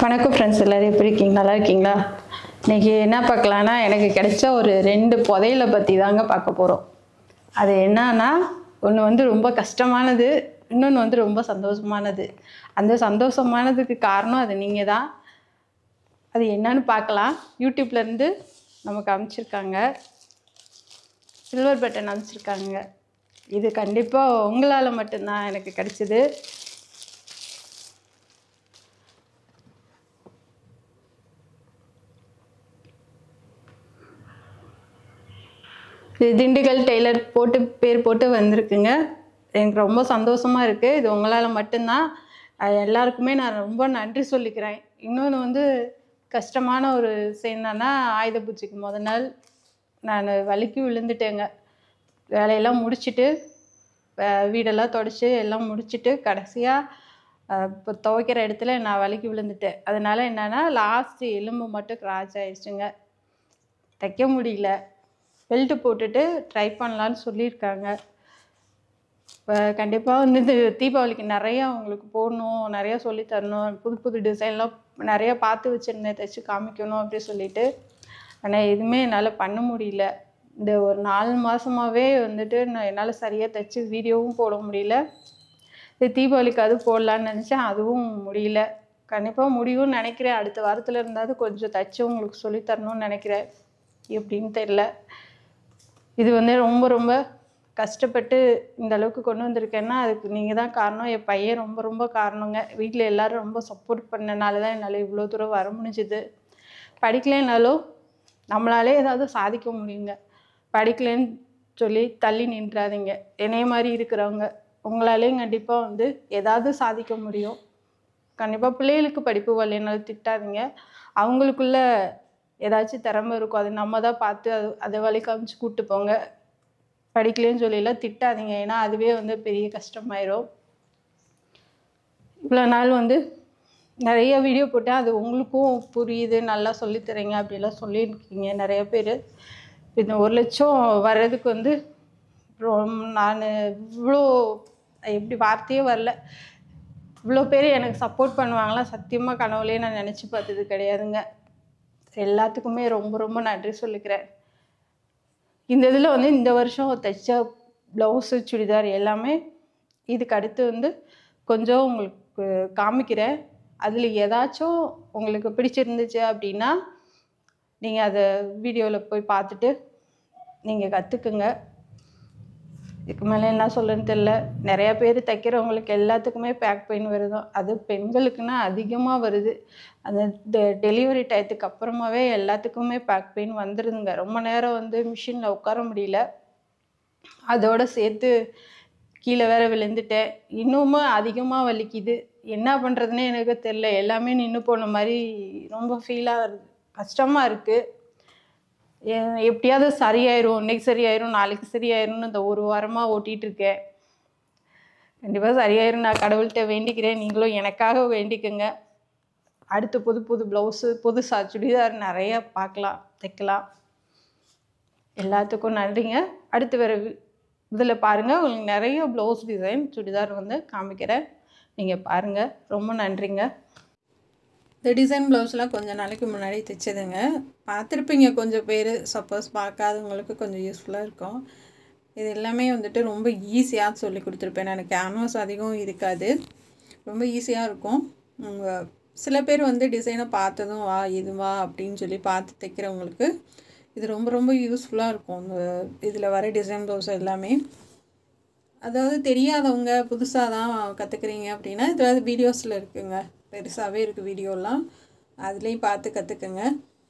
வணக்கம் ஃப்ரெண்ட்ஸ் எல்லோரும் எப்படி இருக்கீங்க நல்லா இருக்கீங்களா இன்னைக்கு என்ன பார்க்கலான்னா எனக்கு கிடைச்ச ஒரு ரெண்டு புதையலை பற்றி தாங்க பார்க்க போகிறோம் அது என்னன்னா ஒன்று வந்து ரொம்ப கஷ்டமானது இன்னொன்று வந்து ரொம்ப சந்தோஷமானது அந்த சந்தோஷமானதுக்கு காரணம் அது நீங்கள் தான் அது என்னன்னு பார்க்கலாம் யூடியூப்லேருந்து நமக்கு அமைச்சிருக்காங்க சில்வர் பட்டன் அமைச்சிருக்காங்க இது கண்டிப்பாக உங்களால் மட்டும்தான் எனக்கு கிடைச்சிது இது திண்டுக்கல் டெய்லர் போட்டு பேர் போட்டு வந்திருக்குங்க எனக்கு ரொம்ப சந்தோஷமாக இருக்குது இது உங்களால் மட்டும்தான் அது எல்லாருக்குமே நான் ரொம்ப நன்றி சொல்லிக்கிறேன் இன்னொன்று வந்து கஷ்டமான ஒரு என்னன்னா ஆயுத பூஜைக்கு முத நாள் நான் வலிக்கு விழுந்துட்டேங்க வேலையெல்லாம் முடிச்சிட்டு வே- வீடெல்லாம் தொடச்சி எல்லாம் முடிச்சிட்டு கடைசியாக இப்போ துவைக்கிற இடத்துல நான் வலிக்கு விழுந்துட்டேன் அதனால என்னன்னா லாஸ்ட் எலும்பு மட்டும் கிராச் ஆயிடுச்சுங்க தைக்க முடியல பெல்ட்டு போட்டுட்டு ட்ரை பண்ணலான்னு சொல்லியிருக்காங்க இப்போ கண்டிப்பாக வந்து இந்த தீபாவளிக்கு நிறையா உங்களுக்கு போடணும் நிறையா சொல்லித் தரணும் புது புது டிசைன்லாம் நிறையா பார்த்து வச்சுருந்தேன் தைச்சு காமிக்கணும் அப்படி சொல்லிட்டு ஆனால் எதுவுமே என்னால் பண்ண முடியல இந்த ஒரு நாலு மாதமாகவே வந்துட்டு நான் என்னால் சரியாக தைச்சு வீடியோவும் போட முடியல இது தீபாவளிக்கு அது போடலான்னு நினச்சேன் அதுவும் முடியல கண்டிப்பாக முடியும்னு நினைக்கிறேன் அடுத்த வாரத்தில் இருந்தாவது கொஞ்சம் தைச்சு உங்களுக்கு சொல்லித் தரணும்னு நினைக்கிறேன் எப்படின்னு தெரில இது வந்து ரொம்ப ரொம்ப கஷ்டப்பட்டு இந்த அளவுக்கு கொண்டு வந்திருக்கேன்னா அதுக்கு நீங்கள் தான் காரணம் என் பையன் ரொம்ப ரொம்ப காரணங்க வீட்டில் எல்லாரும் ரொம்ப சப்போர்ட் பண்ணனால தான் என்னால் இவ்வளோ தூரம் வர முடிஞ்சுது படிக்கலைன்னாலும் நம்மளாலே ஏதாவது சாதிக்க முடியுங்க படிக்கலைன்னு சொல்லி தள்ளி நின்றாதீங்க என்னைய மாதிரி இருக்கிறவங்க உங்களாலேயும் கண்டிப்பாக வந்து ஏதாவது சாதிக்க முடியும் கண்டிப்பாக பிள்ளைகளுக்கு படிப்பு வரலைனாலும் திட்டாதீங்க அவங்களுக்குள்ள ஏதாச்சும் திறமை இருக்கும் அது நம்ம தான் பார்த்து அது அதை வழி காமிச்சு கூப்பிட்டு போங்க படிக்கலைன்னு சொல்லிலாம் திட்டாதீங்க ஏன்னா அதுவே வந்து பெரிய கஷ்டமாயிரும் இவ்வளோ நாள் வந்து நிறைய வீடியோ போட்டேன் அது உங்களுக்கும் புரியுது நல்லா சொல்லித் தரீங்க அப்படிலாம் சொல்லியிருக்கீங்க நிறைய பேர் இந்த ஒரு லட்சம் வர்றதுக்கு வந்து ரொம்ப நான் இவ்வளோ எப்படி வார்த்தையே வரல இவ்வளோ பேர் எனக்கு சப்போர்ட் பண்ணுவாங்களா சத்தியமாக கனவுலேயே நான் நினச்சி பார்த்தது கிடையாதுங்க எல்லாத்துக்குமே ரொம்ப ரொம்ப நன்றி சொல்லிக்கிறேன் இந்த இதில் வந்து இந்த வருஷம் தைச்ச ப்ளவுஸு சுடிதார் எல்லாமே இதுக்கு அடுத்து வந்து கொஞ்சம் உங்களுக்கு காமிக்கிறேன் அதில் ஏதாச்சும் உங்களுக்கு பிடிச்சிருந்துச்சு அப்படின்னா நீங்கள் அதை வீடியோவில் போய் பார்த்துட்டு நீங்கள் கற்றுக்குங்க இதுக்கு மேலே என்ன சொல்லுன்னு தெரில நிறையா பேர் தைக்கிறவங்களுக்கு எல்லாத்துக்குமே பேக் பெயின் வருது அது பெண்களுக்குன்னா அதிகமாக வருது அந்த டெ- டெலிவரி டயத்துக்கு அப்புறமாவே எல்லாத்துக்குமே பேக் பெயின் வந்துடுதுங்க ரொம்ப நேரம் வந்து மிஷினில் உட்கார முடியல அதோட சேர்த்து கீழே வேற விழுந்துட்டேன் இன்னுமும் அதிகமாக வலிக்குது என்ன பண்ணுறதுனே எனக்கு தெரில எல்லாமே நின்று போன மாதிரி ரொம்ப ஃபீலாக இருக்கு கஷ்டமாக இருக்குது எ- எப்படியாவது சரியாயிரும் இன்னைக்கு சரியாயிரும் நாளைக்கு சரியாயிரும்னு இந்த ஒரு வாரமாக ஓட்டிகிட்டு இருக்கேன் கண்டிப்பாக சரியாயிரும் நான் கடவுள்கிட்ட வேண்டிக்கிறேன் நீங்களும் எனக்காக வேண்டிக்கங்க அடுத்து புது புது ப்ளவுஸு புதுசா சுடிதார் நிறைய பார்க்கலாம் தைக்கலாம் எல்லாத்துக்கும் நன்றிங்க அடுத்து வேறு இதில் பாருங்கள் உங்களுக்கு நிறைய ப்ளவுஸ் டிசைன் சுடிதார் வந்து காமிக்கிறேன் நீங்கள் பாருங்கள் ரொம்ப நன்றிங்க இந்த டிசைன் ப்ளவுஸ்லாம் கொஞ்சம் நாளைக்கு முன்னாடி தைச்சதுங்க பார்த்துருப்பீங்க கொஞ்சம் பேர் சப்போஸ் பார்க்காதவங்களுக்கு கொஞ்சம் யூஸ்ஃபுல்லாக இருக்கும் இது எல்லாமே வந்துட்டு ரொம்ப ஈஸியாக சொல்லி கொடுத்துருப்பேன் நான் கேன்வாஸ் அதிகம் இருக்காது ரொம்ப ஈஸியாக இருக்கும் உங்க சில பேர் வந்து டிசைனை பார்த்ததும் வா இது வா அப்படின்னு சொல்லி பார்த்து தைக்கிறவங்களுக்கு இது ரொம்ப ரொம்ப யூஸ்ஃபுல்லாக இருக்கும் இந்த இதில் வர டிசைன் ப்ளவுஸ் எல்லாமே அதாவது தெரியாதவங்க புதுசாக தான் கற்றுக்குறீங்க அப்படின்னா இதில் வீடியோஸில் இருக்குங்க பெருசாகவே இருக்குது வீடியோலாம் அதுலேயும் பார்த்து கற்றுக்குங்க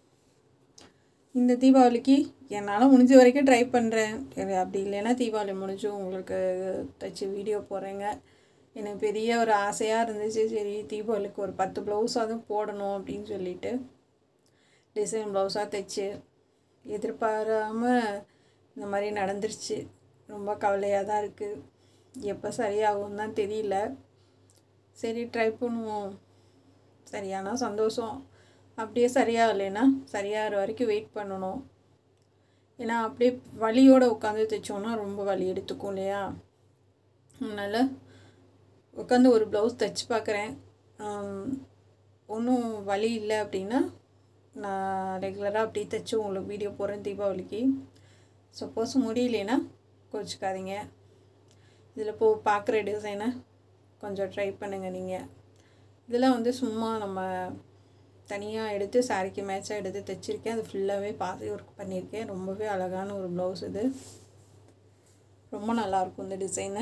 இந்த தீபாவளிக்கு என்னால் முடிஞ்ச வரைக்கும் ட்ரை பண்ணுறேன் அப்படி இல்லைன்னா தீபாவளி முடிஞ்சு உங்களுக்கு தைச்சி வீடியோ போடுறேங்க எனக்கு பெரிய ஒரு ஆசையாக இருந்துச்சு சரி தீபாவளிக்கு ஒரு பத்து ப்ளவுஸாவது போடணும் அப்படின்னு சொல்லிட்டு டிசைன் ப்ளவுஸாக தைச்சு எதிர்பாராம இந்த மாதிரி நடந்துருச்சு ரொம்ப கவலையாக தான் இருக்குது எப்போ சரியாகும் தான் தெரியல சரி ட்ரை பண்ணுவோம் சரியானா சந்தோஷம் அப்படியே சரியாகலைன்னா சரியாகிற வரைக்கும் வெயிட் பண்ணணும் ஏன்னா அப்படியே வலியோடு உட்காந்து தைச்சோன்னா ரொம்ப வலி எடுத்துக்கும் இல்லையா அதனால் உட்காந்து ஒரு ப்ளவுஸ் தைச்சு பார்க்குறேன் ஒன்றும் வழி இல்லை அப்படின்னா நான் ரெகுலராக அப்படி தைச்சு உங்களுக்கு வீடியோ போடுறேன் தீபாவளிக்கு சப்போஸ் முடியலனா கோச்சிக்காதீங்க இதில் போ பார்க்குற டிசைனை கொஞ்சம் ட்ரை பண்ணுங்கள் நீங்கள் இதெல்லாம் வந்து சும்மா நம்ம தனியாக எடுத்து சாரிக்கு மேட்சாக எடுத்து தைச்சிருக்கேன் அது ஃபுல்லாகவே பாசி ஒர்க் பண்ணியிருக்கேன் ரொம்பவே அழகான ஒரு ப்ளவுஸ் இது ரொம்ப நல்லாயிருக்கும் இந்த டிசைனு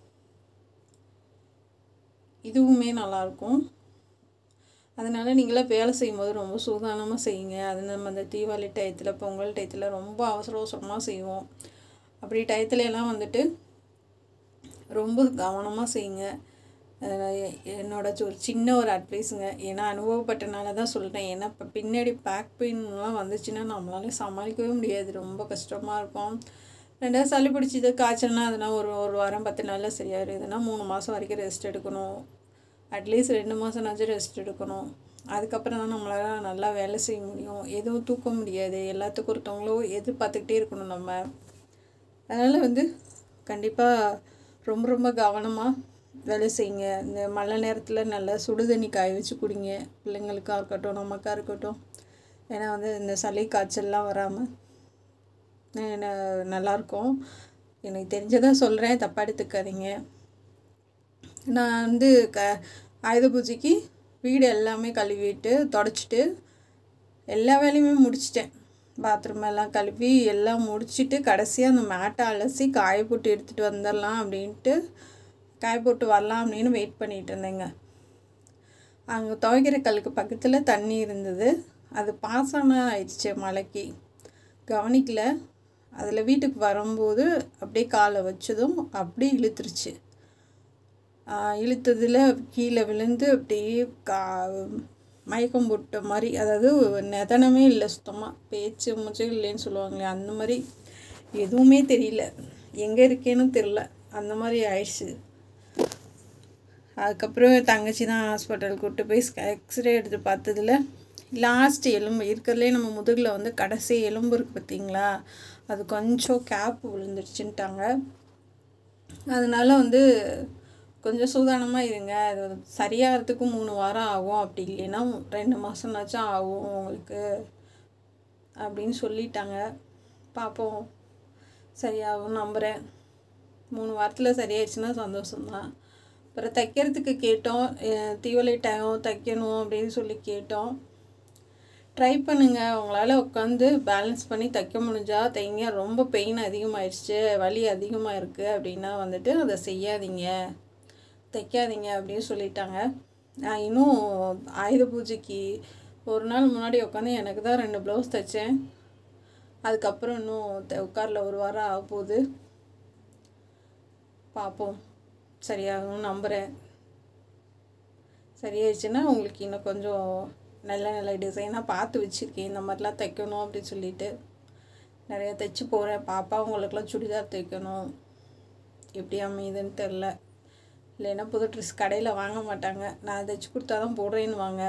இதுவுமே நல்லாயிருக்கும் அதனால் நீங்களாம் வேலை செய்யும்போது ரொம்ப சூதானமாக செய்யுங்க அது நம்ம அந்த தீபாவளி டயத்தில் பொங்கல் டயத்தில் ரொம்ப அவசர அவசரமாக செய்வோம் அப்படி டயத்துல எல்லாம் வந்துட்டு ரொம்ப கவனமாக செய்யுங்க என்னோட ஒரு சின்ன ஒரு அட்வைஸுங்க ஏன்னா அனுபவப்பட்டனால தான் சொல்கிறேன் ஏன்னா இப்போ பின்னாடி பேக் பெயின்லாம் வந்துச்சுன்னா நம்மளால சமாளிக்கவே முடியாது ரொம்ப கஷ்டமாக இருக்கும் ரெண்டாவது சளி பிடிச்சிது காய்ச்சல்னா அதெல்லாம் ஒரு ஒரு வாரம் பத்து நாளில் சரியாயிடும் இதுனா மூணு மாதம் வரைக்கும் ரெஸ்ட் எடுக்கணும் அட்லீஸ்ட் ரெண்டு மாதம்னாச்சும் ரெஸ்ட் எடுக்கணும் அதுக்கப்புறம் தான் நம்மளால் நல்லா வேலை செய்ய முடியும் எதுவும் தூக்க முடியாது எல்லாத்துக்கும் ஒருத்தவங்களும் எதிர்பார்த்துக்கிட்டே இருக்கணும் நம்ம அதனால் வந்து கண்டிப்பாக ரொம்ப ரொம்ப கவனமாக வேலை செய்யுங்க இந்த மழை நேரத்தில் நல்லா சுடு தண்ணி காய வச்சு குடிங்க பிள்ளைங்களுக்காக இருக்கட்டும் நமக்காக இருக்கட்டும் ஏன்னா வந்து இந்த சளி காய்ச்சல்லாம் வராமல் நல்லாயிருக்கும் எனக்கு தெரிஞ்சதான் சொல்கிறேன் தப்பாக எடுத்துக்காதீங்க நான் வந்து க ஆயுத பூஜைக்கு வீடு எல்லாமே கழுவிட்டு தொடச்சிட்டு எல்லா வேலையுமே முடிச்சிட்டேன் பாத்ரூம் எல்லாம் கழுவி எல்லாம் முடிச்சுட்டு கடைசியாக அந்த மேட்டை அலசி காய போட்டு எடுத்துகிட்டு வந்துடலாம் அப்படின்ட்டு காய போட்டு வரலாம் அப்படின்னு வெயிட் பண்ணிகிட்டு இருந்தேங்க அங்கே துவைக்கிற கல்லுக்கு பக்கத்தில் தண்ணி இருந்தது அது பாசனம் ஆயிடுச்சு மழைக்கு கவனிக்கல அதில் வீட்டுக்கு வரும்போது அப்படியே காலை வச்சதும் அப்படியே இழுத்துருச்சு இழுத்ததில் கீழே விழுந்து அப்படியே கா மயக்கம் போட்ட மாதிரி அதாவது நெதனமே இல்லை சுத்தமாக பேச்சு மூச்சு இல்லைன்னு சொல்லுவாங்களே அந்த மாதிரி எதுவுமே தெரியல எங்கே இருக்கேன்னு தெரில அந்த மாதிரி ஆயிடுச்சு அதுக்கப்புறம் தங்கச்சி தான் ஹாஸ்பிட்டல் கூப்பிட்டு போய் எக்ஸ்ரே எடுத்து பார்த்ததுல லாஸ்ட் எலும்பு இருக்கிறதுலே நம்ம முதுகில் வந்து கடைசி எலும்பு இருக்குது பார்த்தீங்களா அது கொஞ்சம் கேப் விழுந்துருச்சுன்ட்டாங்க அதனால வந்து கொஞ்சம் சூதானமாக இருங்க அது சரியாகிறதுக்கு மூணு வாரம் ஆகும் அப்படி இல்லைன்னா ரெண்டு மாதம்னாச்சும் ஆகும் உங்களுக்கு அப்படின்னு சொல்லிட்டாங்க பார்ப்போம் சரியாகும் நம்புகிறேன் மூணு வாரத்தில் சரியாயிடுச்சுன்னா சந்தோஷம்தான் அப்புறம் தைக்கிறதுக்கு கேட்டோம் தீவலை டைம் தைக்கணும் அப்படின்னு சொல்லி கேட்டோம் ட்ரை பண்ணுங்கள் உங்களால் உட்காந்து பேலன்ஸ் பண்ணி தைக்க முடிஞ்சால் தைங்க ரொம்ப பெயின் அதிகமாகிடுச்சு வலி அதிகமாக இருக்குது அப்படின்னா வந்துட்டு அதை செய்யாதீங்க தைக்காதீங்க அப்படின்னு சொல்லிட்டாங்க நான் இன்னும் ஆயுத பூஜைக்கு ஒரு நாள் முன்னாடி உட்காந்து எனக்கு தான் ரெண்டு ப்ளவுஸ் தைச்சேன் அதுக்கப்புறம் இன்னும் உட்காரில் ஒரு வாரம் ஆக போகுது பார்ப்போம் சரியாகும் நம்புகிறேன் சரியாயிடுச்சுன்னா உங்களுக்கு இன்னும் கொஞ்சம் நல்ல நல்ல டிசைனாக பார்த்து வச்சுருக்கேன் இந்த மாதிரிலாம் தைக்கணும் அப்படின்னு சொல்லிட்டு நிறைய தைச்சி போகிறேன் பாப்பா உங்களுக்குலாம் சுடிதார் தைக்கணும் எப்படி அமையுதுன்னு தெரில இல்லைன்னா புது ட்ரெஸ் கடையில் வாங்க மாட்டாங்க நான் தைச்சி கொடுத்தா தான் போடுறேன்னு வாங்க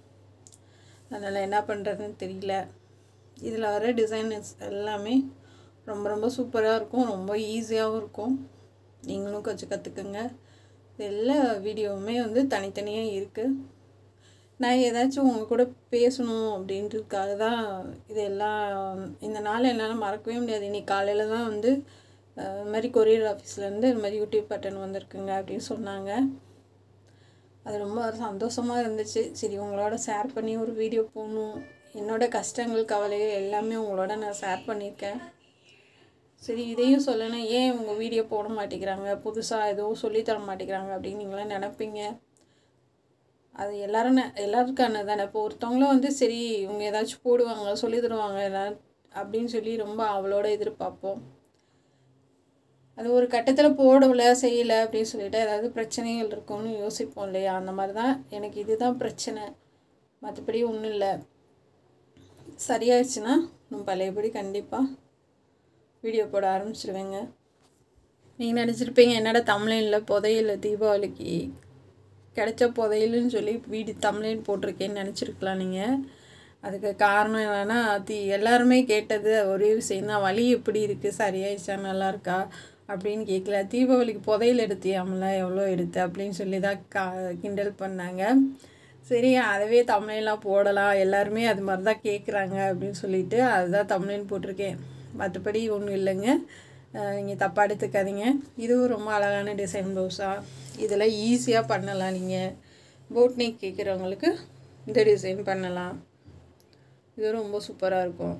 அதனால் என்ன பண்ணுறதுன்னு தெரியல இதில் வர டிசைன்ஸ் எல்லாமே ரொம்ப ரொம்ப சூப்பராக இருக்கும் ரொம்ப ஈஸியாகவும் இருக்கும் நீங்களும் கொஞ்சம் கற்றுக்குங்க எல்லா வீடியோவுமே வந்து தனித்தனியாக இருக்குது நான் ஏதாச்சும் உங்கள் கூட பேசணும் அப்படின்றதுக்காக தான் இதெல்லாம் இந்த நாள் என்னால் மறக்கவே முடியாது இன்னைக்கு காலையில் தான் வந்து இது மாதிரி கொரியர் ஆஃபீஸ்லேருந்து இது மாதிரி யூடியூப் பட்டன் வந்திருக்குங்க அப்படின்னு சொன்னாங்க அது ரொம்ப சந்தோஷமாக இருந்துச்சு சரி உங்களோட ஷேர் பண்ணி ஒரு வீடியோ போடணும் என்னோட கஷ்டங்கள் கவலைகள் எல்லாமே உங்களோட நான் ஷேர் பண்ணியிருக்கேன் சரி இதையும் சொல்லணும் ஏன் உங்கள் வீடியோ போட மாட்டேங்கிறாங்க புதுசாக எதுவும் சொல்லித்தர மாட்டேங்கிறாங்க அப்படின்னு நீங்களாம் நினப்பீங்க அது எல்லாரும் நெ- எல்லாருக்கான தானே இப்போ ஒருத்தவங்களும் வந்து சரி இவங்க ஏதாச்சும் போடுவாங்க சொல்லி தருவாங்க எல்லாம் அப்படின்னு சொல்லி ரொம்ப அவளோட எதிர்பார்ப்போம் அது ஒரு கட்டத்தில் போடலை செய்யலை அப்படின்னு சொல்லிட்டு ஏதாவது பிரச்சனைகள் இருக்கும்னு யோசிப்போம் இல்லையா அந்த மாதிரி தான் எனக்கு இதுதான் பிரச்சனை மற்றபடி ஒன்றும் இல்லை சரியாயிடுச்சுன்னா நான் பழையபடி கண்டிப்பாக வீடியோ போட ஆரம்பிச்சிடுவேங்க நீங்கள் நினச்சிருப்பீங்க என்னடா தமிழில் புதையல் தீபாவளிக்கு கிடைச்ச புதையலுன்னு சொல்லி வீடு தமிழின் போட்டிருக்கேன்னு நினச்சிருக்கலாம் நீங்கள் அதுக்கு காரணம் என்னன்னா தி எல்லாருமே கேட்டது ஒரே விஷயம் தான் வலி எப்படி இருக்குது சரியாயிடுச்சா நல்லா இருக்கா அப்படின்னு கேட்கல தீபாவளிக்கு புதையல் எடுத்தியாமல எவ்வளோ எடுத்து அப்படின்னு சொல்லி தான் கா கிண்டல் பண்ணாங்க சரி அதவே தமிழ்லாம் போடலாம் எல்லாருமே அது மாதிரி தான் கேட்குறாங்க அப்படின்னு சொல்லிட்டு அதுதான் தமிழ்னு போட்டிருக்கேன் மற்றபடி ஒன்றும் இல்லைங்க நீங்கள் தப்பாக எடுத்துக்காதீங்க இதுவும் ரொம்ப அழகான டிசைன் ப்ளவுஸாக இதெல்லாம் ஈஸியாக பண்ணலாம் நீங்கள் போட் நெக் கேட்குறவங்களுக்கு இந்த டிசைன் பண்ணலாம் இது ரொம்ப சூப்பராக இருக்கும்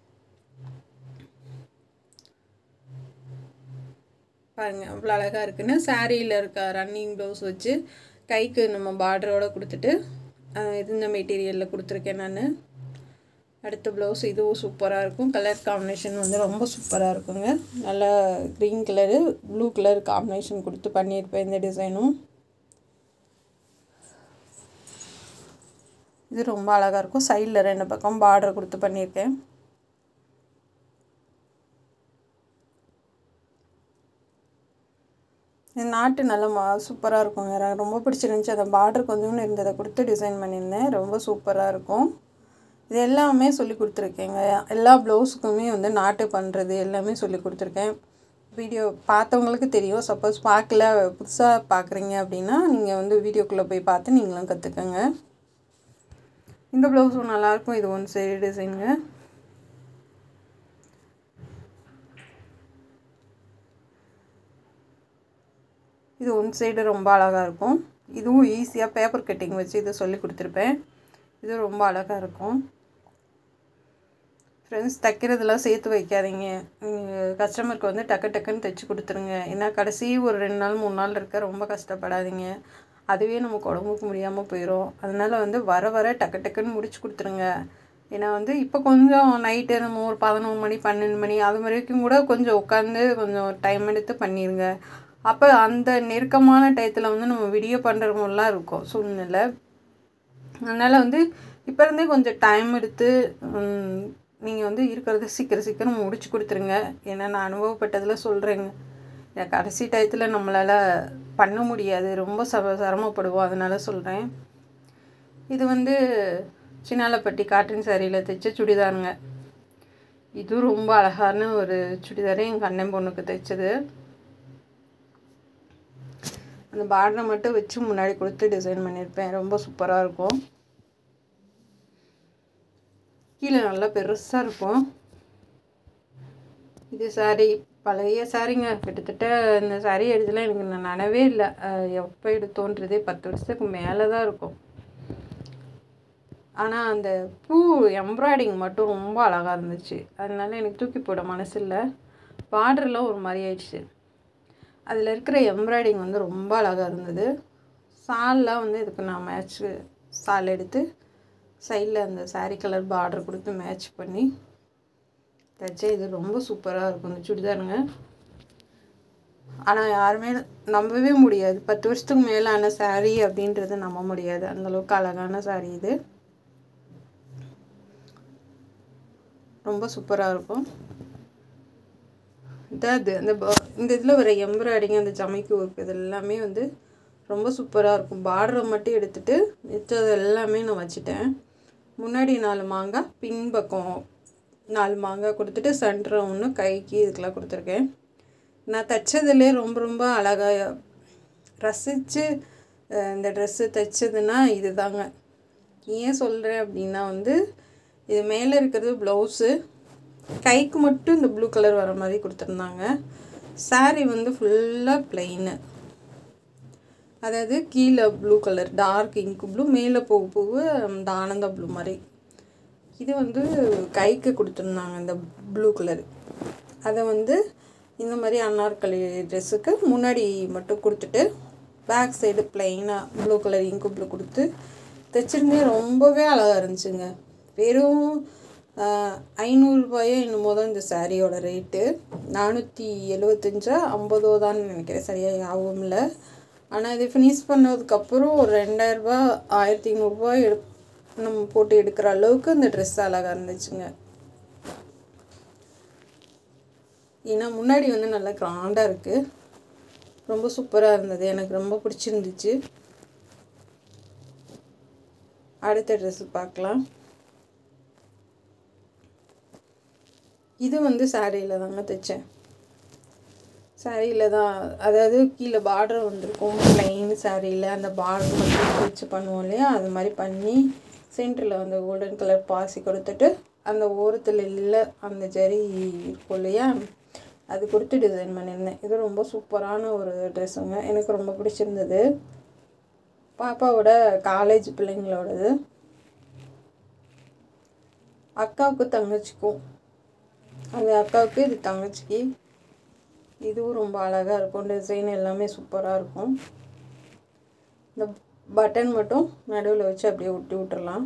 பாருங்க அவ்வளோ அழகாக இருக்குன்னு சாரியில் இருக்க ரன்னிங் ப்ளவுஸ் வச்சு கைக்கு நம்ம பார்டரோட கொடுத்துட்டு அஹ், இந்த மெட்டீரியலில் கொடுத்துருக்கேன் நான் அடுத்த ப்ளவுஸ் இதுவும் சூப்பராக இருக்கும் கலர் காம்பினேஷன் வந்து ரொம்ப சூப்பராக இருக்குங்க நல்லா green colour blue colour combination கொடுத்து பண்ணியிருப்பேன் இந்த டிசைனும் இது ரொம்ப அழகாக இருக்கும் சைடில் ரெண்டு பக்கம் பார்டர் கொடுத்து பண்ணியிருக்கேன் இந்த நாட்டு நல்ல மா சூப்பராக இருக்குங்க எனக்கு ரொம்ப பிடிச்சிருந்துச்சி அந்த பார்டர் கொஞ்சோண்டு இருந்ததை கொடுத்து டிசைன் பண்ணியிருந்தேன் ரொம்ப சூப்பராக இருக்கும் இது எல்லாமே சொல்லி கொடுத்துருக்கேங்க எல்லா ப்ளவுஸுக்குமே வந்து நாட்டு பண்ணுறது எல்லாமே சொல்லி கொடுத்துருக்கேன் வீடியோ பார்த்தவங்களுக்கு தெரியும் சப்போஸ் பார்க்கல புதுசாக பார்க்குறீங்க அப்படின்னா நீங்கள் வந்து வீடியோக்குள்ளே போய் பார்த்து நீங்களும் கற்றுக்கங்க இந்த ப்ளவுஸும் நல்லாயிருக்கும் இது ஒன் சைடு டிசைனுங்க இது ஒன் சைடு ரொம்ப அழகாக இருக்கும் இதுவும் ஈஸியாக பேப்பர் கட்டிங் வச்சு இதை சொல்லி கொடுத்துருப்பேன் இது ரொம்ப அழகாக இருக்கும் ஃப்ரெண்ட்ஸ் தைக்கிறதெல்லாம் சேர்த்து வைக்காதீங்க நீங்கள் கஸ்டமருக்கு வந்து டக்கு டக்குன்னு தைச்சி கொடுத்துருங்க ஏன்னா கடைசி ஒரு ரெண்டு நாள் மூணு நாள் இருக்க ரொம்ப கஷ்டப்படாதீங்க அதுவே நமக்கு உடம்புக்கு முடியாமல் போயிடும் அதனால வந்து வர வர டக்கு டக்குன்னு முடிச்சு கொடுத்துருங்க ஏன்னா வந்து இப்போ கொஞ்சம் நைட்டு நம்ம ஒரு பதினொரு மணி பன்னெண்டு மணி அது வரைக்கும் கூட கொஞ்சம் உட்காந்து கொஞ்சம் டைம் எடுத்து பண்ணிடுங்க அப்போ அந்த நெருக்கமான டயத்தில் வந்து நம்ம விடிய பண்ணுற மாதிரிலாம் இருக்கும் சூழ்நிலை அதனால் வந்து இப்போ இருந்தே கொஞ்சம் டைம் எடுத்து நீங்கள் வந்து இருக்கிறத சீக்கிரம் சீக்கிரம் முடிச்சு கொடுத்துருங்க ஏன்னா நான் அனுபவப்பட்டதில் சொல்கிறேங்க ஏன் கடைசி டயத்தில் நம்மளால் பண்ண முடியாது ரொம்ப ச சிரமப்படுவோம் அதனால சொல்கிறேன் இது வந்து சின்னாலப்பட்டி காட்டன் சாரியில் தைச்ச சுடிதாருங்க இது ரொம்ப அழகான ஒரு சுடிதாரு எங்கள் அண்ணன் பொண்ணுக்கு தைச்சது அந்த பார்டரை மட்டும் வச்சு முன்னாடி கொடுத்து டிசைன் பண்ணியிருப்பேன் ரொம்ப சூப்பராக இருக்கும் கீழே நல்லா பெருசாக இருக்கும் இது சாரி பழைய சாரிங்க கிட்டத்தட்ட இந்த சாரி எடுத்துல எனக்கு நான் நனவே இல்லை எப்போ எடுத்தோன்றதே பத்து வருஷத்துக்கு மேலே தான் இருக்கும் ஆனால் அந்த பூ எம்ப்ராய்டிங் மட்டும் ரொம்ப அழகாக இருந்துச்சு அதனால எனக்கு தூக்கி போட மனசு இல்லை பார்டர்லாம் ஒரு மாதிரி ஆயிடுச்சு அதில் இருக்கிற எம்ப்ராய்டிங் வந்து ரொம்ப அழகாக இருந்தது சால்லாம் வந்து இதுக்கு நான் மேட்ச்சு சால் எடுத்து சைடில் அந்த saree கலர் பார்டர் கொடுத்து மேட்ச் பண்ணி தைச்சேன் இது ரொம்ப சூப்பராக இருக்கும் இந்த சுடிதாருங்க ஆனால் யாருமே நம்பவே முடியாது பத்து வருஷத்துக்கு மேலான saree அப்படின்றது நம்ப முடியாது அந்தளவுக்கு அழகான saree இது ரொம்ப சூப்பராக இருக்கும் இதான் இது அந்த ப- இந்த இதில் வர எம்ப்ராய்டிங் அந்த ஜமைக்கு ஒர்க் இது எல்லாமே வந்து ரொம்ப சூப்பராக இருக்கும் பார்டரை மட்டும் எடுத்துட்டு மிச்சது எல்லாமே நான் வச்சுட்டேன் முன்னாடி நாலு மாங்காய் பின்பக்கம் நாலு மாங்காய் கொடுத்துட்டு சென்டர் ஒன்று கைக்கு இதுக்கெல்லாம் கொடுத்துருக்கேன் நான் தைச்சதுலே ரொம்ப ரொம்ப அழகாக ரசித்து இந்த ட்ரெஸ்ஸு தைச்சதுன்னா இதுதாங்க ஏன் சொல்கிறேன் அப்படின்னா வந்து இது மேலே இருக்கிறது ப்ளவுஸு கைக்கு மட்டும் இந்த ப்ளூ கலர் வர மாதிரி கொடுத்துருந்தாங்க saree வந்து ஃபுல்லாக பிளெயினு அதாவது கீழே blue colour dark ink blue மேலே போக போக இந்த ஆனந்தா ப்ளூ மாதிரி இது வந்து கைக்கு கொடுத்துருந்தாங்க இந்த ப்ளூ கலர் அதை வந்து இந்த மாதிரி அன்னார்கலி ட்ரெஸ்ஸுக்கு முன்னாடி மட்டும் கொடுத்துட்டு பேக் சைடு பிளெயினாக ப்ளூ கலர் இங்கு ப்ளூ கொடுத்து தைச்சிருந்தேன் ரொம்பவே அழகாக இருந்துச்சுங்க வெறும் ஐநூறுரூபாயோ என்னமோ தான் இந்த சாரியோட ரேட்டு நானூற்றி எழுவத்தஞ்சா ஐம்பதோ தான் நினைக்கிறேன் சரியாக ஞாபகம் இல்லை ஆனால் இது ஃபினிஷ் பண்ணதுக்கப்புறம் ஒரு ரெண்டாயிரரூபா ஆயிரத்தி ஐநூறுரூபா எடு நம்ம போட்டு எடுக்கிற அளவுக்கு இந்த ட்ரெஸ் அழகாக இருந்துச்சுங்க ஏன்னா முன்னாடி வந்து நல்லா கிராண்டாக இருக்குது ரொம்ப சூப்பராக இருந்தது எனக்கு ரொம்ப பிடிச்சிருந்துச்சு அடுத்த ட்ரெஸ்ஸு பார்க்கலாம் இது வந்து சாரியில் தாங்க தைச்சேன் சாரியில் தான் அதாவது கீழே பார்டர் வந்திருக்கும் ப்ளைன் சாரியில் அந்த பார்டர் மட்டும் வச்சு பண்ணுவோம் இல்லையா அது மாதிரி பண்ணி சென்டரில் வந்து கோல்டன் கலர் பாசி கொடுத்துட்டு அந்த ஓரத்தில் இல்லை அந்த ஜரி இருக்கும் இல்லையா அது கொடுத்து டிசைன் பண்ணியிருந்தேன் இது ரொம்ப சூப்பரான ஒரு ட்ரெஸ்ஸுங்க எனக்கு ரொம்ப பிடிச்சிருந்தது பாப்பாவோட காலேஜ் பிள்ளைங்களோடது அக்காவுக்கு தங்கச்சிக்கும் அந்த அக்காவுக்கு இது தங்கச்சிக்கு இதுவும் ரொம்ப அழகாக இருக்கும் டிசைன் எல்லாமே சூப்பராக இருக்கும் இந்த பட்டன் மட்டும் நடுவில் வச்சு அப்படியே ஒட்டி விட்டுறலாம்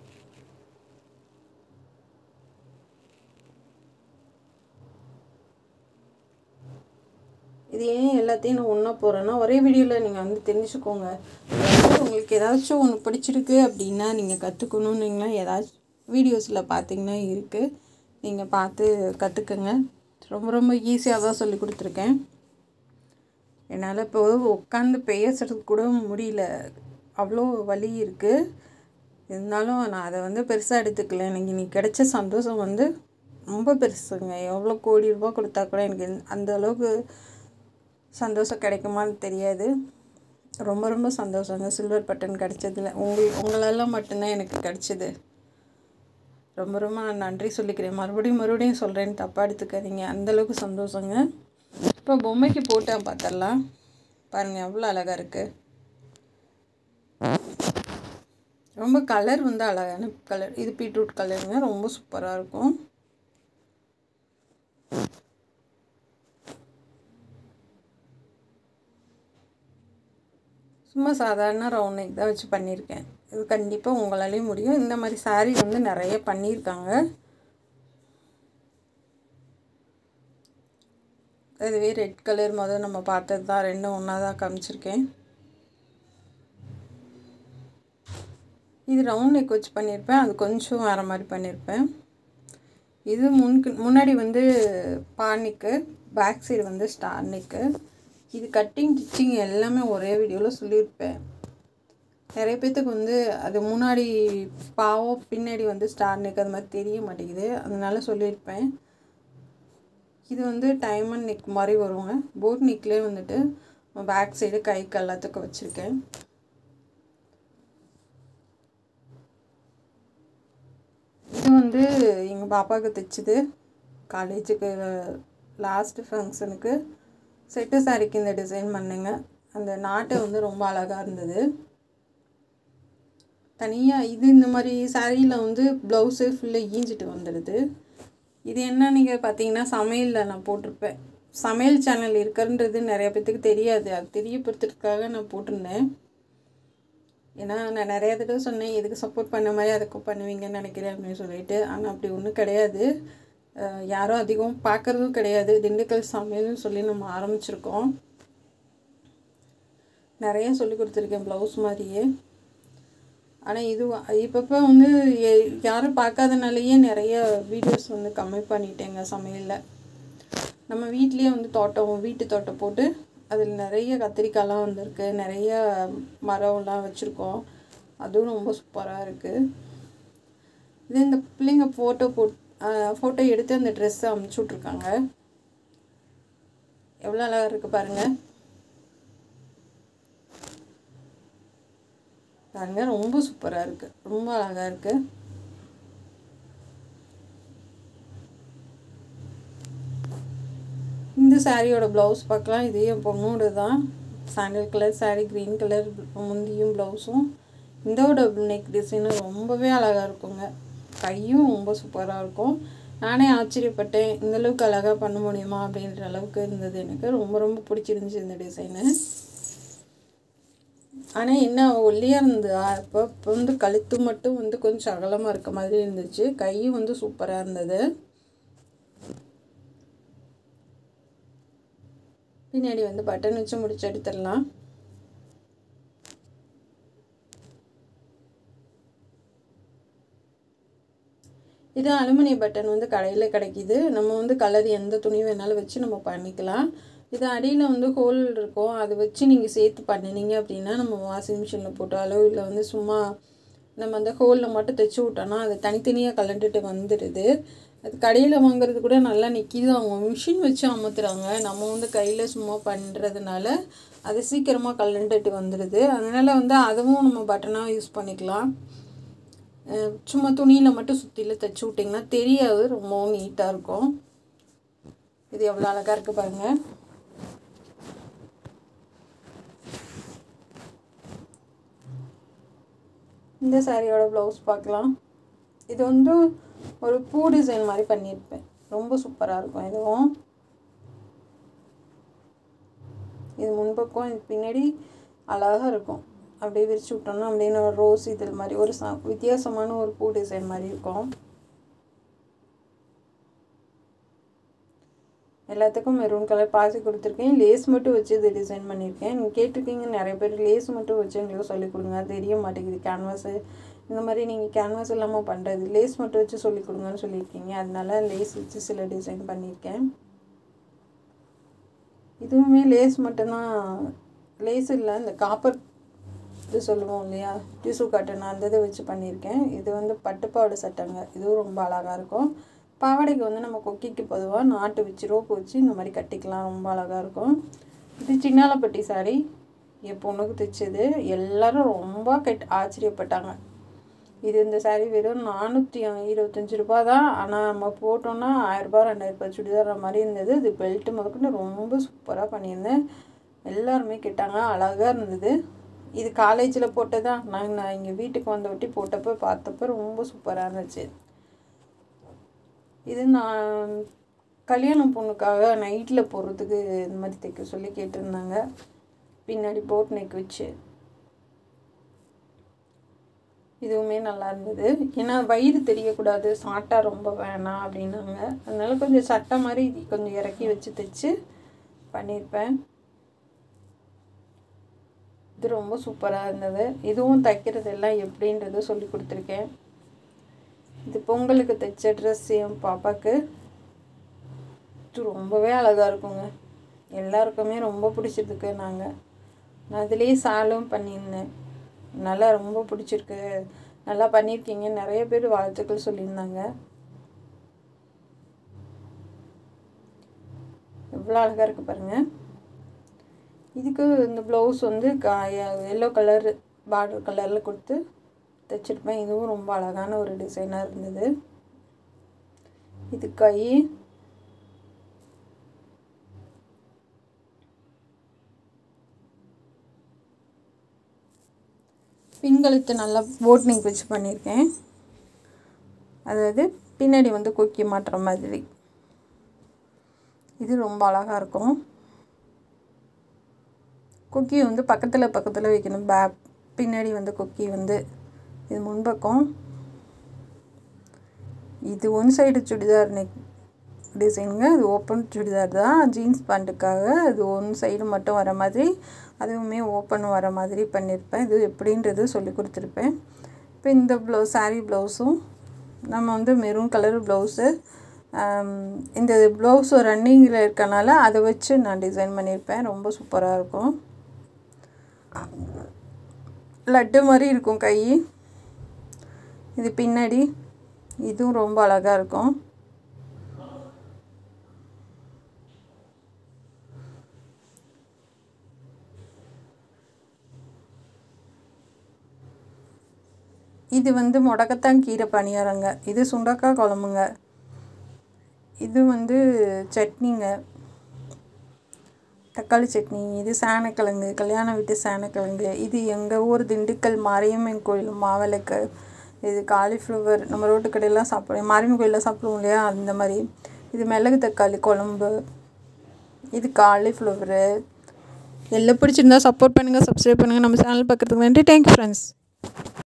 இது ஏன் எல்லாத்தையும் நான் ஒன்றா போகிறேன்னா ஒரே வீடியோவில் நீங்கள் வந்து தெரிஞ்சுக்கோங்க அதாவது உங்களுக்கு ஏதாச்சும் ஒன்று பிடிச்சிருக்கு அப்படின்னா நீங்கள் கற்றுக்கணுன்னீங்கன்னா ஏதாச்சும் வீடியோஸில் பார்த்தீங்கன்னா இருக்குது நீங்கள் பார்த்து கற்றுக்குங்க ரொம்ப ரொம்ப ஈஸியாக தான் சொல்லி கொடுத்துருக்கேன் என்னால் இப்போ உட்காந்து பேசுறதுக்கு கூட முடியல அவ்வளோ வலி இருக்குது இருந்தாலும் நான் அதை வந்து பெருசாக எடுத்துக்கல எனக்கு இன்னைக்கு கிடைச்ச சந்தோஷம் வந்து ரொம்ப பெருசுங்க எவ்வளோ கோடி ரூபா கொடுத்தா கூட எனக்கு இந்த- அந்த அளவுக்கு சந்தோஷம் கிடைக்குமான்னு தெரியாது ரொம்ப ரொம்ப சந்தோஷங்க சில்வர் பட்டன் கிடைச்சதுல உங்கள் உங்களால் மட்டும்தான் எனக்கு கிடைச்சது ரொம்ப ரொம்ப நான் நன்றி சொல்லிக்கிறேன் மறுபடியும் மறுபடியும் சொல்கிறேன்னு தப்பாக எடுத்துக்காதீங்க அந்தளவுக்கு சந்தோஷங்க இப்போ பொம்மைக்கு போட்டேன் பார்த்துடலாம் பாருங்கள் எவ்வளோ அழகாக இருக்குது ரொம்ப கலர் வந்து அழகான கலர் இது பீட்ரூட் கலருங்க ரொம்ப சூப்பராக இருக்கும் சும்மா சாதாரண ரவுண்ட் நெக் தான் வச்சு பண்ணியிருக்கேன் இது கண்டிப்பாக உங்களாலேயும் முடியும் இந்த மாதிரி saree வந்து நிறைய பண்ணியிருக்காங்க அதுவே ரெட் கலர் முதல் நம்ம பார்த்தது தான் ரெண்டும் ஒன்றா தான் காமிச்சிருக்கேன் இது ரவுண்ட் நெக் வச்சு பண்ணியிருப்பேன் அது கொஞ்சம் வேறு மாதிரி பண்ணியிருப்பேன் இது முன்கு முன்னாடி வந்து பானிக்கு பேக் சைடு வந்து ஸ்டார் நெக்கு இது கட்டிங் டிச்சிங் எல்லாமே ஒரே வீடியோவில் சொல்லியிருப்பேன் நிறைய பேர்த்துக்கு வந்து அது முன்னாடி பாவம் பின்னாடி வந்து ஸ்டார் நெக் அது மாதிரி தெரிய மாட்டேங்குது அதனால சொல்லியிருப்பேன் இது வந்து டைமண்ட் நெக் மாதிரி வருங்க போட் நெக்லேயே வந்துட்டு பேக் சைடு கைக்கு எல்லாத்துக்கும் வச்சுருக்கேன் இது வந்து எங்கள் பாப்பாவுக்கு தைச்சது காலேஜுக்கு லாஸ்ட் ஃபங்க்ஷனுக்கு செட்டு சாரிக்கு இந்த டிசைன் பண்ணுங்க அந்த நாட்டை வந்து ரொம்ப அழகாக இருந்தது தனியாக இது இந்த மாதிரி சாரியில் வந்து ப்ளவுஸு ஃபுல்லாக ஈஞ்சிட்டு வந்துடுது இது என்ன நீங்கள் பார்த்தீங்கன்னா சமையலில் நான் போட்டிருப்பேன் சமையல் சேனல் இருக்குன்றது நிறைய பேர்த்துக்கு தெரியாது அது தெரியப்படுத்துறதுக்காக நான் போட்டிருந்தேன் ஏன்னா நான் நிறைய தடவை சொன்னேன் எதுக்கு சப்போர்ட் பண்ண மாதிரி அதுக்கு பண்ணுவீங்கன்னு நினைக்கிறேன் அப்படின்னு சொல்லிட்டு ஆனால் அப்படி ஒன்றும் கிடையாது அஹ் யாரும் அதிகம் பார்க்குறதும் கிடையாது திண்டுக்கல் சமையல்னு சொல்லி நம்ம ஆரம்பிச்சிருக்கோம் நிறைய சொல்லி கொடுத்துருக்கேன் ப்ளவுஸ் மாதிரியே ஆனால் இது இப்பப்போ வந்து எ- யாரும் பார்க்காதனாலேயே நிறைய வீடியோஸ் வந்து கம்மி பண்ணிட்டேங்க சமையலில் நம்ம வீட்லேயே வந்து தோட்டம் வீட்டு தோட்டம் போட்டு அதில் நிறைய கத்திரிக்காய்லாம் வந்திருக்கு நிறைய மரம்லாம் வச்சுருக்கோம் அதுவும் ரொம்ப சூப்பராக இருக்குது இது இந்த பிள்ளைங்க ஃபோட்டோ போட் ஃபோட்டோ எடுத்து அந்த ட்ரெஸ்ஸை அமுச்சு விட்ருக்காங்க எவ்வளோ அழகாக இருக்குது பாருங்கள் பாருங்க ரொம்ப சூப்பராக இருக்குது ரொம்ப அழகாக இருக்குது இந்த சாரியோட ப்ளவுஸ் பார்க்கலாம் இது என் பொண்ணோட தான் sandal colour saree green colour முந்தியும் ப்ளவுஸும் இதோட நெக் டிசைனும் ரொம்பவே அழகாக இருக்குங்க கையும் ரொம்ப சூப்பராக இருக்கும் நானே ஆச்சரியப்பட்டேன் இந்த அளவுக்கு அழகாக பண்ண முடியுமா அப்படின்ற அளவுக்கு இருந்தது எனக்கு ரொம்ப ரொம்ப பிடிச்சிருந்துச்சி இந்த டிசைனு ஆனால் என்ன ஒல்லியாக இருந்தது அப்போ இப்போ வந்து கழுத்து மட்டும் வந்து கொஞ்சம் அகலமாக இருக்க மாதிரி இருந்துச்சு கையும் வந்து சூப்பராக இருந்தது பின்னாடி வந்து பட்டன் வச்சு முடிச்சு எடுத்துடலாம் இது அலுமினிய பட்டன் வந்து கடையில் கிடைக்கிது நம்ம வந்து கலர் எந்த துணி வேணாலும் வச்சு நம்ம பண்ணிக்கலாம் இது அடியில் வந்து ஹோல் இருக்கும் அதை வச்சு நீங்கள் சேர்த்து பண்ணினீங்க அப்படின்னா நம்ம வாஷிங் மிஷினில் போட்டாலோ இல்லை வந்து சும்மா நம்ம அந்த ஹோலில் மட்டும் தைச்சி விட்டோன்னா அது தனித்தனியாக கலண்டுட்டு வந்துடுது அது கடையில் வாங்குறது கூட நல்லா நிற்கிது அவங்க மிஷின் வச்சு அமுத்துறாங்க நம்ம வந்து கையில் சும்மா பண்ணுறதுனால அது சீக்கிரமாக கலண்டுட்டு வந்துடுது அதனால் வந்து அதுவும் நம்ம பட்டனாக யூஸ் பண்ணிக்கலாம் அஹ் சும்மா துணியில் மட்டும் சுற்றில தைச்சி விட்டிங்கன்னா தெரியாது ரொம்பவும் நீட்டாக இருக்கும் இது எவ்வளோ அழகாக இருக்குது பாருங்கள் இந்த சாரியோட ப்ளவுஸ் பார்க்கலாம் இது வந்து ஒரு பூ டிசைன் மாதிரி பண்ணியிருப்பேன் ரொம்ப சூப்பராக இருக்கும் இதுவும் இது முன்பக்கம் இது பின்னாடி அழகாக இருக்கும் அப்படியே விரிச்சு விட்டோம்னா அப்படின்னு ஒரு ரோஸ் இதில் மாதிரி ஒரு ச வித்தியாசமான ஒரு பூ டிசைன் மாதிரி இருக்கும் எல்லாத்துக்கும் மெரூன் கலர் பாசி கொடுத்துருக்கேன் லேஸ் மட்டும் வச்சு இது டிசைன் பண்ணியிருக்கேன் நீங்கள் கேட்டிருக்கீங்க நிறைய பேர் லேஸ் மட்டும் வச்சு எங்களுக்கு சொல்லிக் கொடுங்க தெரிய மாட்டேங்குது கேன்வாஸு இந்த மாதிரி நீங்கள் கேன்வாஸ் இல்லாமல் பண்ணுறது லேஸ் மட்டும் வச்சு சொல்லிக் கொடுங்கன்னு சொல்லியிருக்கீங்க அதனால லேஸ் வச்சு சில டிசைன் பண்ணியிருக்கேன் இதுவுமே லேஸ் மட்டும்தான் லேஸ் இல்லை இந்த காப்பர் இது சொல்லுவோம் இல்லையா டிசு காட்டன் அந்த இதை வச்சு பண்ணியிருக்கேன் இது வந்து பட்டுப்பாவாடை சட்டைங்க இதுவும் ரொம்ப அழகாக இருக்கும் பாவாடைக்கு வந்து நம்ம கொக்கிக்கு பொதுவாக நாட்டு வச்சு ரோப்பு வச்சு இந்த மாதிரி கட்டிக்கலாம் ரொம்ப அழகாக இருக்கும் இது சின்னாலப்பட்டி சாரி என் பொண்ணுக்கு தைச்சது எல்லாரும் ரொம்ப கெட் ஆச்சரியப்பட்டாங்க இது இந்த சாரீ வெறும் நானூற்றி இருபத்தஞ்சி ரூபா தான் ஆனால் நம்ம போட்டோன்னா ஆயிரரூபா ரெண்டாயிரரூபா சுடிதார் மாதிரி இருந்தது இது பெல்ட்டு முதற்கொண்டு ரொம்ப சூப்பராக பண்ணியிருந்தேன் எல்லாருமே கேட்டாங்க அழகாக இருந்தது இது காலேஜில் போட்டதா நான் நான் இங்கே வீட்டுக்கு வந்த ஒட்டி போட்டப்போ பார்த்தப்ப ரொம்ப சூப்பராக இருந்துச்சு இது நான் கல்யாணம் பொண்ணுக்காக நைட்டில் போடுறதுக்கு இந்த மாதிரி தைக்க சொல்லி கேட்டிருந்தாங்க பின்னாடி போட் நெக் வச்சு இதுவுமே நல்லா இருந்தது ஏன்னா வயிறு தெரியக்கூடாது சாட்டா ரொம்ப வேணாம் அப்படின்னாங்க அதனால கொஞ்சம் சட்டை மாதிரி இது கொஞ்சம் இறக்கி வச்சு தைச்சு பண்ணியிருப்பேன் இது ரொம்ப சூப்பராக இருந்தது இதுவும் தைக்கிறது எல்லாம் எப்படின்றது சொல்லி கொடுத்துருக்கேன் இது பொங்கலுக்கு தைச்ச ட்ரெஸ் என் பாப்பாவுக்கு இது ரொம்பவே அழகாக இருக்குங்க எல்லாருக்குமே ரொம்ப பிடிச்சிருக்கு நாங்கள் நான் அதுலேயே சாலும் பண்ணியிருந்தேன் நல்லா ரொம்ப பிடிச்சிருக்கு நல்லா பண்ணியிருக்கீங்க நிறைய பேர் வாழ்த்துக்கள் சொல்லியிருந்தாங்க எவ்வளோ அழகாக இருக்குது பாருங்கள் இதுக்கு இந்த ப்ளவுஸ் வந்து கா எல்லோ கலர் பார்டர் கலரில் கொடுத்து தைச்சிருப்பேன் இதுவும் ரொம்ப அழகான ஒரு டிசைனாக இருந்தது இது கை பின்கழுத்து நல்லா போட்னிங் வச்சு பண்ணியிருக்கேன் அதாவது பின்னாடி வந்து கொக்கி மாட்டுற மாதிரி இது ரொம்ப அழகாக இருக்கும் கொக்கி வந்து பக்கத்தில் பக்கத்தில் வைக்கணும் பே பின்னாடி வந்து கொக்கி வந்து இது முன்பக்கம் இது ஒன் சைடு சுடிதார் நெக் டிசைனுங்க அது ஓப்பன் சுடிதார் தான் ஜீன்ஸ் பேண்ட்டுக்காக அது ஒன் சைடு மட்டும் வர மாதிரி அதுவுமே ஓப்பன் வர மாதிரி பண்ணியிருப்பேன் இது எப்படின்றது சொல்லி கொடுத்துருப்பேன் இப்போ இந்த ப்ளவுஸ் சாரீ ப்ளவுஸும் நம்ம வந்து மெரூன் கலர் ப்ளவுஸு இந்த ப்ளவுஸ் ரன்னிங்கில் இருக்கனால அதை வச்சு நான் டிசைன் பண்ணியிருப்பேன் ரொம்ப சூப்பராக இருக்கும் லட்டு மாதிரி இருக்கும் கை இது பின்னாடி இதுவும் ரொம்ப அழகாக இருக்கும் இது வந்து முடக்கத்தான் கீரை பணியாரங்க இது சுண்டக்காய் குழம்புங்க இது வந்து சட்னிங்க தக்காளி சட்னி இது சேனக்கிழங்கு கல்யாண வீட்டு சேனக்கிழங்கு இது எங்கள் ஊர் திண்டுக்கல் மாரியம்மன் கோயில் மாவிளக்கு இது காலிஃப்ளவர் நம்ம ரோட்டு கடையெல்லாம் சாப்பிடுவோம் மாரியம்மன் கோயிலில் சாப்பிடுவோம் இல்லையா அந்த மாதிரி இது மிளகு தக்காளி குழம்பு இது காலிஃப்ளவரு எல்லாம் பிடிச்சிருந்தா சப்போர்ட் பண்ணுங்கள் சப்ஸ்கிரைப் பண்ணுங்கள் நம்ம சேனல் பார்க்குறதுக்கு நன்றி தேங்க்யூ ஃப்ரெண்ட்ஸ்